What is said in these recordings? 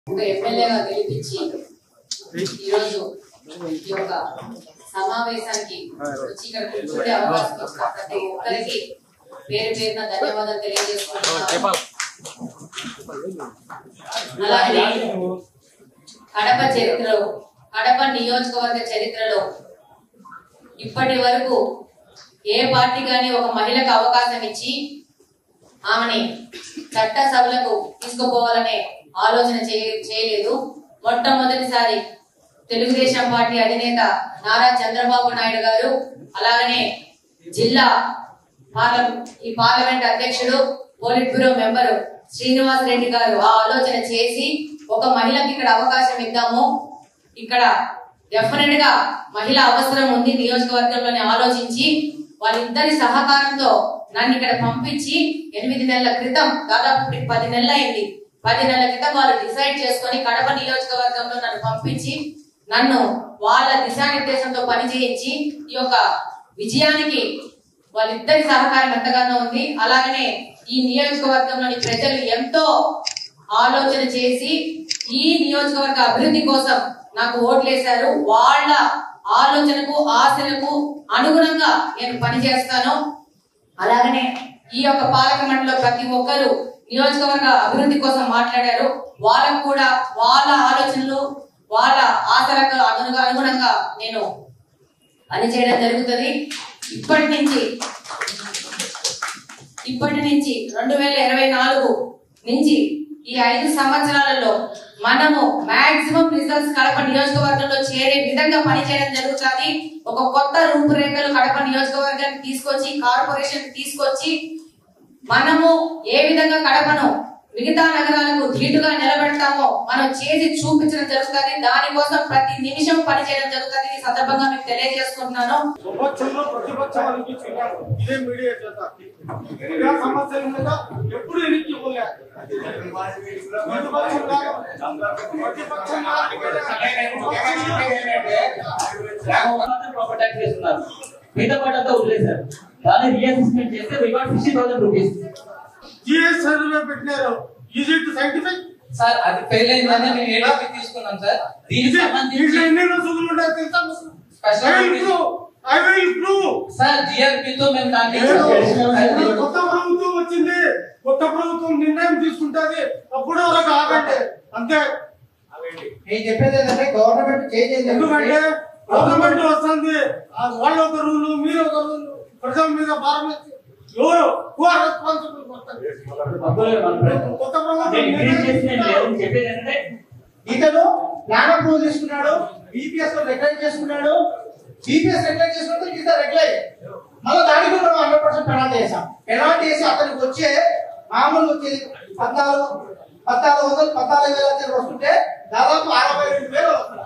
ఒక ఎమ్మెల్యేగా గెలిపించి ఈరోజు ఈ యొక్క సమావేశానికి వచ్చి ఇక్కడ కూర్చుండే అవకాశం ఇచ్చిన ప్రతి ఒక్కరికి పేరు పేరున ధన్యవాదాలు తెలియజేసుకుంటున్నాను అలాగే కడప చరిత్రలో కడప నియోజకవర్గ చరిత్రలో ఇప్పటి వరకు ఏ పార్టీ కానీ ఒక మహిళకు అవకాశం ఇచ్చి ఆమెని చట్ట సభలకు తీసుకుపోవాలనే ఆలోచన చేయ- చేయలేదు మొట్టమొదటిసారి తెలుగుదేశం పార్టీ అధినేత నారా చంద్రబాబు నాయుడు గారు అలాగనే జిల్లా పార్ల ఈ పార్లమెంట్ అధ్యక్షుడు politburo member Srinivas Reddy గారు ఆ ఆలోచన చేసి ఒక మహిళకి ఇక్కడ అవకాశం ఇద్దాము ఇక్కడ డెఫినెట్ గా మహిళ అవసరం ఉంది నియోజకవర్గంలోనే ఆలోచించి వాళ్ళిద్దరి సహకారంతో నన్ను ఇక్కడ పంపించి ఎనిమిది నెలల క్రితం దాదాపు ఇప్పటికి పది నెలలు అయింది పది నెలల క్రితం వాళ్ళు డిసైడ్ చేసుకొని కడప నియోజకవర్గంలో నన్ను పంపించి నన్ను వాళ్ళ దిశానిర్దేశంతో పని చేయించి ఈ యొక్క విజయానికి వాళ్ళిద్దరి సహకారం ఎంతగానో ఉంది అలాగనే ఈ నియోజకవర్గంలోని ప్రజలు ఎంతో ఆలోచన చేసి ఈ నియోజకవర్గ అభివృద్ధి కోసం నాకు ఓట్లేశారు వాళ్ళ ఆలోచనకు ఆశలకు అనుగుణంగా నేను పనిచేస్తాను అలాగనే ఈ యొక్క పాలక మండలిలో ప్రతి ఒక్కరు నియోజకవర్గ అభివృద్ధి కోసం మాట్లాడారు వాళ్ళకు కూడా వాళ్ళ ఆలోచనలు వాళ్ళ ఆశలకు అనుగుణంగా అనుగుణంగా నేను పనిచేయడం జరుగుతుంది ఇప్పటి నుంచి ఇప్పటి నుంచి రెండు వేల ఇరవై నాలుగు నుంచి ఈ ఐదు సంవత్సరాలలో మనము మాక్సిమం రిజల్ట్స్ కడప నియోజకవర్గంలో చేరే విధంగా పనిచేయడం జరుగుతుంది ఒక కొత్త రూపురేఖలు కడప నియోజకవర్గానికి తీసుకొచ్చి కార్పొరేషన్ తీసుకొచ్చి మనము ఏ విధంగా కడపను మిగతా నగరాలకు ధీటుగా నిలబెడతామో మనం చేసి చూపించడం జరుగుతుంది దానికోసం ప్రతి నిమిషం పనిచేయడం జరుగుతుంది ఈ సందర్భంగా మీకు తెలియజేసుకుంటున్నాను విపక్షంలో ప్రతిపక్షం అనిపించుకున్నాను ఇదే మీడియా చేత ప్రజా సమస్యల మీద ఎప్పుడు ఎనికి ఇవ్వలే ప్రతిపక్షం కాదు. ప్రతిపక్షం ప్రాపర్ ట్యాక్స్ చేస్తున్నారు మిగతా పాట అంతా వదిలేశారు దాన్ని రీఅసెస్మెంట్ చేస్తే reward sixty thousand rupees GS survey పెట్టినారు ఈజ్ ఇట్ సైంటిఫిక్ సార్ అది ఫెయిల్ అయిందని మేము ఏడీపీ తీసుకున్నాం సార్ దీనికి దీంట్లో సంబంధించి ఎన్ని రుసుములు ఉన్నాయో తెలుసా మీకు? Special I will prove. I will prove. Sir GRP తో మేము దాన్ని లేదు. కొత్త ప్రభుత్వం వచ్చింది కొత్త ప్రభుత్వం నిర్ణయం తీసుకుంటది అప్పుడు వరకు ఆగండి అంతే నేను చెప్పేది ఏంటంటే గవర్నమెంట్ చేంజ్ అయింది ఎందుకంటే గవర్నమెంట్ వస్తుంది ఆ వాళ్ళు ఒక రూల్ మీరు ఒక రూల్ ప్రజల మీద భారం వేసి ఎవరు హూ ఆర్ రెస్పాన్సిబుల్ కొత్త ప్రభుత్వం ఇంక్రీజ్ చేసి నేను నిర్ణయం లేదు చెప్పేది ఏంటంటే ఇతను ప్లాన్ అప్రూవ్ చేసుకున్నాడు బీపీఎస్ లో రెగ్యులైజ్ చేసుకున్నాడు బీపీఎస్ రెగ్యులైజ్ చేసుకున్నాడు ఈత రెగ్యులైజ్ మళ్ళీ దానికి కూడా హండ్రెడ్ పర్సెంట్ పెనాల్టీ వేసాం పెనాల్టీ వేసి అతనికి వచ్చే మామూలు వచ్చేది పద్నాలుగు పద్నాలుగు వందలు పద్నాలుగు వేల వచ్చేది వస్తుంటే దాదాపు అరవై రెండు వేలు వస్తున్నాయి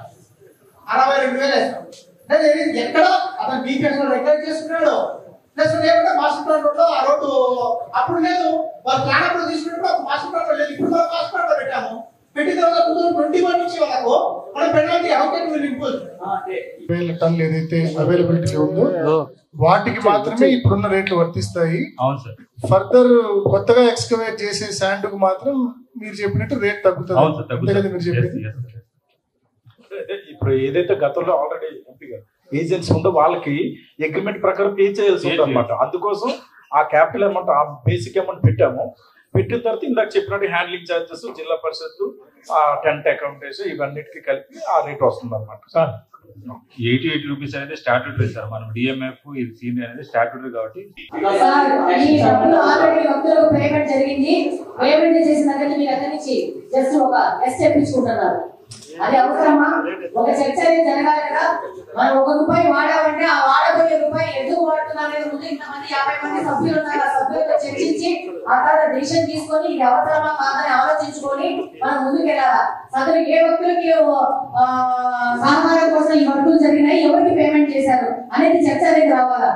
అరవై రెండు వేలు వేస్తాం అంటే ఇది ఎక్కడ అతను బీపీఎస్ లో రెగ్యులైజ్ చేసుకున్నాడు ప్లస్ లేకుంటే మాస్టర్ ప్లాన్ రోడ్ లో ఆ రోడ్డు అప్పుడు లేదు వాళ్ళు ప్లాన్ అప్పుడు తీసుకున్నప్పుడు అప్పుడు మాస్టర్ ప్లాన్ రోడ్ లేదు ఇప్పుడు మనం మాస్టర్ ప్లాన్ లో పెట్టాము పెట్టిన తర్వాత టూ థౌసండ్ ట్వంటీ వన్ నుంచి వాళ్ళకు మన penalty how can will impose అంటే వేల టన్నులు ఏదైతే అవైలబిలిటీ ఉందో వాటికి మాత్రమే ఇప్పుడున్న రేట్లు వర్తిస్తాయి అవును సార్ ఫర్దర్ కొత్తగా ఎక్స్కవేట్ చేసే శాండ్ కు మాత్రం మీరు చెప్పినట్టు రేట్ తగ్గుతుంది అవును సార్ అంతే కదా మీరు తగ్గుతుంది చెప్పింది Yes, yes, yes. అదే ఇప్పుడు ఏదైతే గతంలో ఆల్రెడీ ఎంపీగా ఏజెంట్స్ ఉందో వాళ్ళకి అగ్రిమెంట్ ప్రకారం పే చేయాల్సి ఉంటుంది అనమాట అందుకోసం ఆ క్యాపిటల్ అమౌంట్ ఆ బేసిక్ అమౌంట్ పెట్టాము పెట్టిన తర్వాత ఇందాక చెప్పినట్టు హ్యాండ్లింగ్ ఛార్జెస్ జిల్లా పరిషత్ ఆ టెంట్ అకౌంటేషన్ ఇవన్నిటికి కలిపి ఆ రేట్ వస్తుంది అనమాట ఎయిటీ ఎయిటీ రూపీస్ అనేది స్టాట్యూటరీ సార్ మనం డిఎంఎఫ్ ఇది సీనియర్ అనేది స్టాట్యూటరీ కాబట్టి సార్ ఈ డబ్బులు ఆల్రెడీ భక్తులకు పేమెంట్ జరిగింది పేమెంట్ చేసిన దగ్గర మీరు అక్కడి నుంచి జస్ట్ ఒక ఎస్ చెప్పించుకుంటున్నారు అది అవసరమా ఒక చర్చ అనేది జరగాలి కదా మనం ఒక రూపాయి వాడామంటే ఆ వాడబోయే రూపాయి ఎందుకు వాడుతున్నారు అనేది ముందు ఇంతమంది యాభై మంది సభ్యులు ఉన్నారు ఆ సభ్యులతో చర్చించి ఆ తర్వాత డిసిషన్ తీసుకొని ఇది అవసరమా కాదని ఆలోచించుకొని మనం ముందుకు వెళ్ళాలా సదరు ఏ వ్యక్తులకి ఆ, సహకారం కోసం ఈ వర్కులు జరిగినాయి ఎవరికి పేమెంట్ చేశారు అనేది చర్చ అనేది రావాలా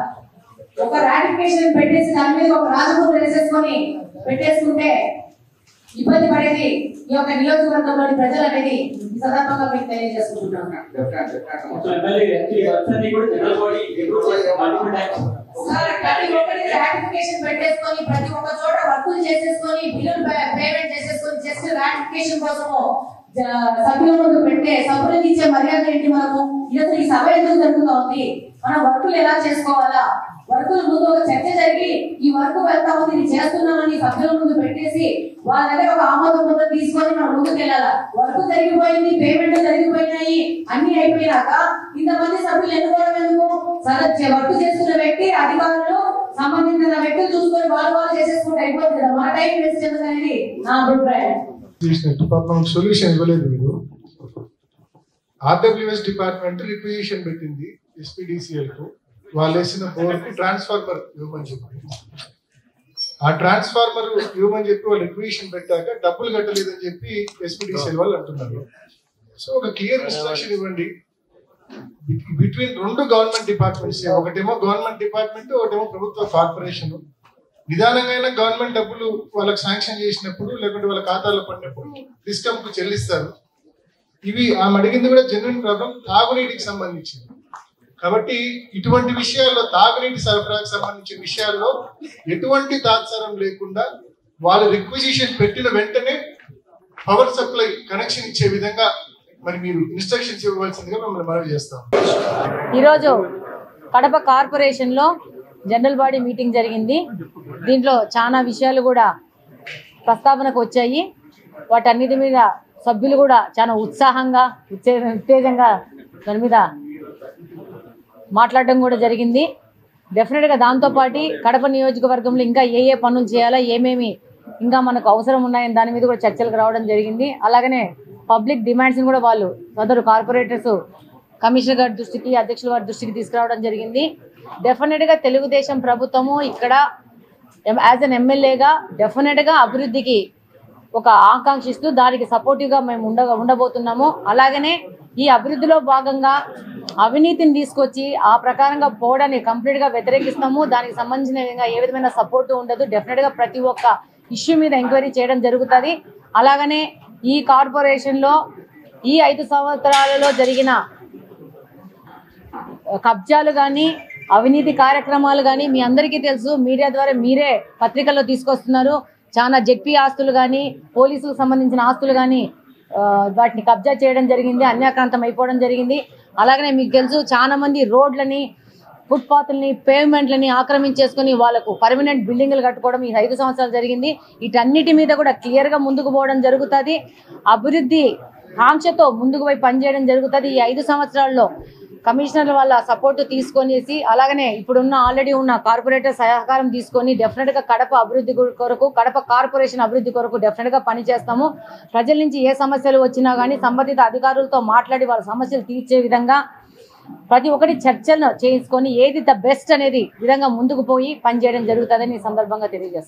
ఒక రాటిఫికేషన్ పెట్టేసి దాని మీద ఒక రాజముద్ర వేసేసుకొని పెట్టేసుకుంటే ఇబ్బంది పడేది ఈ యొక్క నియోజకవర్గంలోని ప్రజలు అనేది ఈ సందర్భంగా మీకు తెలియజేసుకుంటున్నాను ఎమ్మెల్యే వర్క్స్ అన్ని కూడా జనరల్ బాడీ ఎప్పుడు మల్టిపుల్ టైమ్స్ సార్, ప్రతి ఒక్కరికి రాటిఫికేషన్ పెట్టేసుకొని ప్రతి ఒక్క చోట వర్కులు చేసేసుకొని బిల్లులు పేమెంట్ చేసేసుకొని జస్ట్ రాటిఫికేషన్ కోసము జ- సభ్యుల ముందు పెట్టే సభ్యులకు ఇచ్చే మర్యాద ఏంటి మనము ఇది అసలు ఈ సభ ఎందుకు జరుగుతూ ఉంది మనం వర్కులు ఎలా చేసుకోవాలా వర్కుల ముందు ఒక చర్చ జరిగి ఈ వర్క్ వెళ్తా ఉంది ఇది చేస్తున్నామని సభ్యుల ముందు పెట్టేసి వాళ్ళ దగ్గర ఒక ఆమోదం ముద్ర తీసుకొని మనం ముందుకు వెళ్ళాలా వర్క్ జరిగిపోయింది పేమెంట్ జరిగిపోయినాయి అన్ని అయిపోయినాక ఇంతమంది సభ్యులు ఎన్నుకోవడం ఎందుకు సరే వర్క్ చేస్తున్న వ్యక్తి అధికారులు సంబంధించిన వ్యక్తులు చూసుకొని వాళ్ళు వాళ్ళు చేసేసుకుంటే అయిపోతుంది కదా మన టైం వేస్ట్ ఎందుకనేది నా అభిప్రాయం చేసినట్టు పాపం సొల్యూషన్ ఇవ్వలేదు మీరు ఆర్డబ్ల్యూఎస్ డిపార్ట్మెంట్ రిక్విజిషన్ పెట్టింది ఎస్పీడీసీఎల్ కు వాళ్ళు వేసిన బోర్ కు ట్రాన్స్ఫార్మర్ ఇవ్వమని చెప్పి ఆ ట్రాన్స్ఫార్మర్ ఇవ్వమని చెప్పి వాళ్ళు రిక్విజిషన్ పెట్టాక డబ్బులు కట్టలేదని చెప్పి ఎస్పీడీసీఎల్ వాళ్ళు అంటున్నారు సో ఒక క్లియర్ ఇన్స్ట్రక్షన్ ఇవ్వండి బిట్వీన్ రెండు గవర్నమెంట్ డిపార్ట్మెంట్స్ ఒకటేమో గవర్నమెంట్ డిపార్ట్మెంట్ ఒకటేమో ప్రభుత్వ కార్పొరేషన్ నిదానంగా అయినా గవర్నమెంట్ డబ్బులు వాళ్ళకి శాంక్షన్ చేసినప్పుడు లేకుంటే వాళ్ళ ఖాతాలో పడినప్పుడు డిస్కమ్ కు చెల్లిస్తారు ఇవి ఆమె అడిగింది కూడా జెన్యున్ ప్రాబ్లం తాగునీటికి సంబంధించింది కాబట్టి ఇటువంటి విషయాల్లో తాగునీటి సరఫరాకు సంబంధించిన విషయాల్లో ఎటువంటి తాత్సారం లేకుండా వాళ్ళు రిక్విజిషన్ పెట్టిన వెంటనే పవర్ సప్లై కనెక్షన్ ఇచ్చే విధంగా మరి మీరు ఇన్స్ట్రక్షన్స్ ఇవ్వవలసిందిగా మిమ్మల్ని మనవి చేస్తాం ఈరోజు కడప కార్పొరేషన్లో జనరల్ బాడీ మీటింగ్ జరిగింది దీంట్లో చాలా విషయాలు కూడా ప్రస్తావనకు వచ్చాయి వాటన్నిటి మీద సభ్యులు కూడా చాలా ఉత్సాహంగా ఉత్తే ఉత్తేజంగా దాని మీద మాట్లాడడం కూడా జరిగింది డెఫినెట్గా దాంతోపాటు కడప నియోజకవర్గంలో ఇంకా ఏ ఏ పనులు చేయాలా ఏమేమి ఇంకా మనకు అవసరం ఉన్నాయని దాని మీద కూడా చర్చలకు రావడం జరిగింది అలాగనే పబ్లిక్ డిమాండ్స్ని కూడా వాళ్ళు సదరు కార్పొరేటర్స్ కమిషనర్ గారి దృష్టికి అధ్యక్షుల వారి దృష్టికి తీసుకురావడం జరిగింది డెఫినెట్గా తెలుగుదేశం ప్రభుత్వము ఇక్కడ యాజ్ అన్ ఎమ్మెల్యేగా డెఫినెట్గా అభివృద్ధికి ఒక ఆకాంక్షిస్తూ దానికి సపోర్టివ్గా మేము ఉండ ఉండబోతున్నాము అలాగనే ఈ అభివృద్ధిలో భాగంగా అవినీతిని తీసుకొచ్చి ఆ ప్రకారంగా పోవడాన్ని కంప్లీట్గా వ్యతిరేకిస్తాము దానికి సంబంధించిన విధంగా ఏ విధమైన సపోర్టు ఉండదు డెఫినెట్గా ప్రతి ఒక్క ఇష్యూ మీద ఎంక్వైరీ చేయడం జరుగుతుంది అలాగనే ఈ కార్పొరేషన్లో ఈ ఐదు సంవత్సరాలలో జరిగిన కబ్జాలు కానీ అవినీతి కార్యక్రమాలు కానీ మీ అందరికీ తెలుసు మీడియా ద్వారా మీరే పత్రికల్లో తీసుకొస్తున్నారు చాలా జెడ్పీ ఆస్తులు కానీ పోలీసులకు సంబంధించిన ఆస్తులు కానీ ఆ, వాటిని కబ్జా చేయడం జరిగింది అన్యాక్రాంతం అయిపోవడం జరిగింది అలాగనే మీకు తెలుసు చాలా మంది రోడ్లని ఫుట్పాత్లని పేమెంట్లని ఆక్రమించేసుకుని వాళ్ళకు పర్మనెంట్ బిల్డింగ్లు కట్టుకోవడం ఈ ఐదు సంవత్సరాలు జరిగింది వీటన్నిటి మీద కూడా క్లియర్గా ముందుకు పోవడం జరుగుతుంది అభివృద్ధి కాంక్షతో ముందుకు పోయి పనిచేయడం జరుగుతుంది ఈ ఐదు సంవత్సరాల్లో కమిషనర్ వాళ్ళ సపోర్ట్ తీసుకొనేసి అలాగనే ఇప్పుడున్న ఆల్రెడీ ఉన్న కార్పొరేటర్ సహకారం తీసుకొని డెఫినెట్ గా కడప అభివృద్ధి గు- కొరకు కడప కార్పొరేషన్ అభివృద్ధి కొరకు డెఫినెట్ గా పనిచేస్తాము ప్రజల నుంచి ఏ సమస్యలు వచ్చినా కానీ సంబంధిత అధికారులతో మాట్లాడి వాళ్ళ సమస్యలు తీర్చే విధంగా ప్రతి ఒక్కటి చర్చలను చేసుకొని ఏది ద బెస్ట్ అనేది విధంగా ముందుకు పోయి పనిచేయడం జరుగుతుందని ఈ సందర్భంగా తెలియజేస్తాను